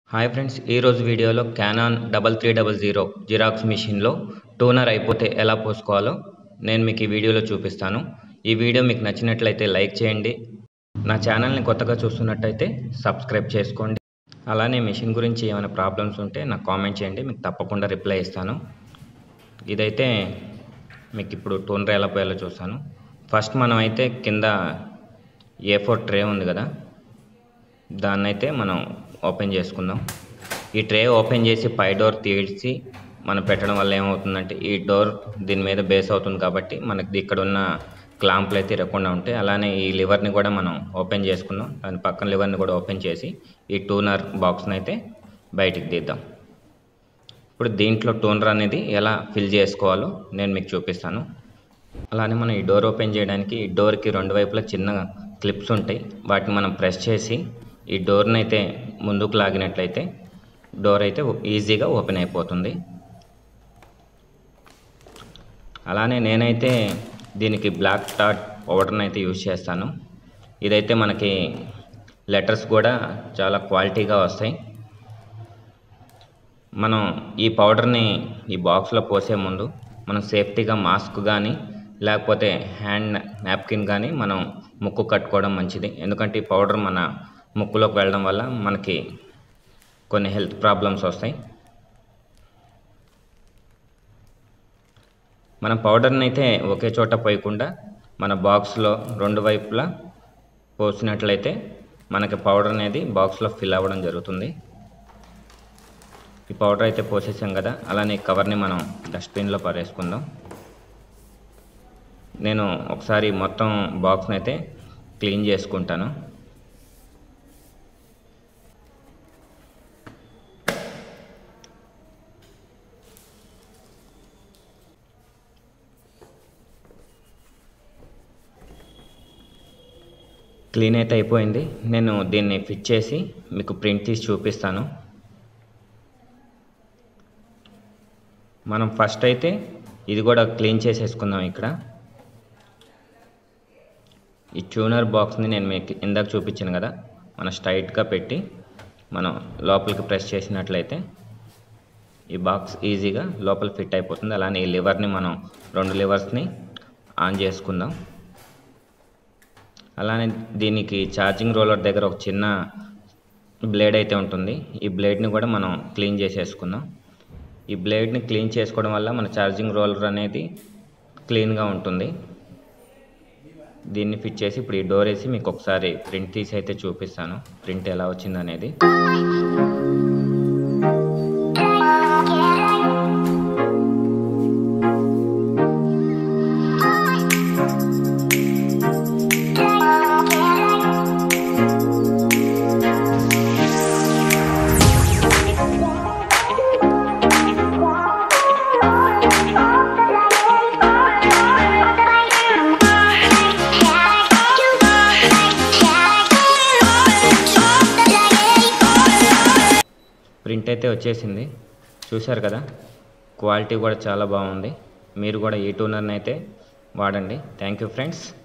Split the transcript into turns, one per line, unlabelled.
hi friends ఈరోజు వీడియోలో Canon double three double zero xerox మిషన్లో టోనర్ అయిపోతే ఎలా పోసుకోవాలో నేను మీకు ఈ వీడియోలో చూపిస్తాను ఈ వీడియో మీకు నచ్చినట్లయితే లైక్ చేయండి నా ఛానల్ని కొత్తగా చూస్తున్నట్టయితే సబ్స్క్రైబ్ చేసుకోండి అలానే మిషన్ గురించి ఏమైనా ప్రాబ్లమ్స్ ఉంటే నాకు కామెంట్ చేయండి మీకు తప్పకుండా రిప్లై ఇస్తాను ఇదైతే మీకు ఇప్పుడు టోనర్ ఎలా పోయాలో చూస్తాను ఫస్ట్ మనం అయితే కింద ఏ ఫోర్ ట్రే ఉంది కదా దాన్ని అయితే మనం ఓపెన్ చేసుకుందాం ఈ ట్రే ఓపెన్ చేసి పై డోర్ తీసి మనం పెట్టడం వల్ల ఏమవుతుందంటే ఈ డోర్ దీని మీద బేస్ అవుతుంది కాబట్టి మనకి ఇక్కడ ఉన్న క్లాంపులు అయితే ఇరగకుండా ఉంటాయి అలానే ఈ లివర్ని కూడా మనం ఓపెన్ చేసుకుందాం దాని పక్కన లివర్ని కూడా ఓపెన్ చేసి ఈ టూనర్ బాక్స్ని అయితే బయటికి తీద్దాం ఇప్పుడు దీంట్లో టూనర్ అనేది ఎలా ఫిల్ చేసుకోవాలో నేను మీకు చూపిస్తాను అలానే మనం ఈ డోర్ ఓపెన్ చేయడానికి ఈ డోర్కి రెండు వైపులా చిన్న క్లిప్స్ ఉంటాయి వాటిని మనం ప్రెస్ చేసి ఈ డోర్ని అయితే ముందుకు లాగినట్లయితే డోర్ అయితే ఈజీగా ఓపెన్ అయిపోతుంది అలానే నేనైతే దీనికి బ్లాక్ టాట్ పౌడర్ని అయితే యూజ్ చేస్తాను ఇదైతే మనకి లెటర్స్ కూడా చాలా క్వాలిటీగా వస్తాయి మనం ఈ పౌడర్ని ఈ బాక్స్లో పోసే ముందు మనం సేఫ్టీగా మాస్క్ కానీ లేకపోతే హ్యాండ్ నాప్కిన్ కానీ మనం ముక్కు కట్టుకోవడం మంచిది ఎందుకంటే ఈ పౌడర్ మన ముక్కులోకి వెళ్ళడం వల్ల మనకి కొన్ని హెల్త్ ప్రాబ్లమ్స్ వస్తాయి మన పౌడర్ని అయితే ఒకే చోట పోయకుండా మన బాక్స్లో రెండు వైపులా పోసినట్లయితే మనకి పౌడర్ అనేది బాక్స్లో ఫిల్ అవ్వడం జరుగుతుంది ఈ పౌడర్ అయితే పోసేసాం కదా అలానే ఈ కవర్ని మనం డస్ట్బిన్లో పరేసుకుందాం నేను ఒకసారి మొత్తం బాక్స్ని అయితే క్లీన్ చేసుకుంటాను క్లీన్ అయితే అయిపోయింది నేను దీన్ని ఫిట్ చేసి మీకు ప్రింట్ తీసి చూపిస్తాను మనం ఫస్ట్ అయితే ఇది కూడా క్లీన్ చేసేసుకుందాం ఇక్కడ ఈ ట్యూనర్ బాక్స్ని నేను మీకు ఇందాక చూపించాను కదా మనం స్ట్రైట్గా పెట్టి మనం లోపలికి ప్రెస్ చేసినట్లయితే ఈ బాక్స్ ఈజీగా లోపల ఫిట్ అయిపోతుంది అలానే ఈ లివర్ని మనం రెండు లివర్స్ని ఆన్ చేసుకుందాం అలానే దీనికి ఛార్జింగ్ రోలర్ దగ్గర ఒక చిన్న బ్లేడ్ అయితే ఉంటుంది ఈ బ్లేడ్ని కూడా మనం క్లీన్ చేసేసుకుందాం ఈ బ్లేడ్ని క్లీన్ చేసుకోవడం వల్ల మన ఛార్జింగ్ రోలర్ అనేది క్లీన్గా ఉంటుంది దీన్ని ఫిట్ చేసి ఇప్పుడు ఈ డోర్ వేసి మీకు ఒకసారి ప్రింట్ తీసి అయితే చూపిస్తాను ప్రింట్ ఎలా వచ్చింది అనేది ప్రింట్ అయితే వచ్చేసింది చూశారు కదా క్వాలిటీ కూడా చాలా బాగుంది మీరు కూడా ఈ టూనర్ని అయితే వాడండి థ్యాంక్ యూ ఫ్రెండ్స్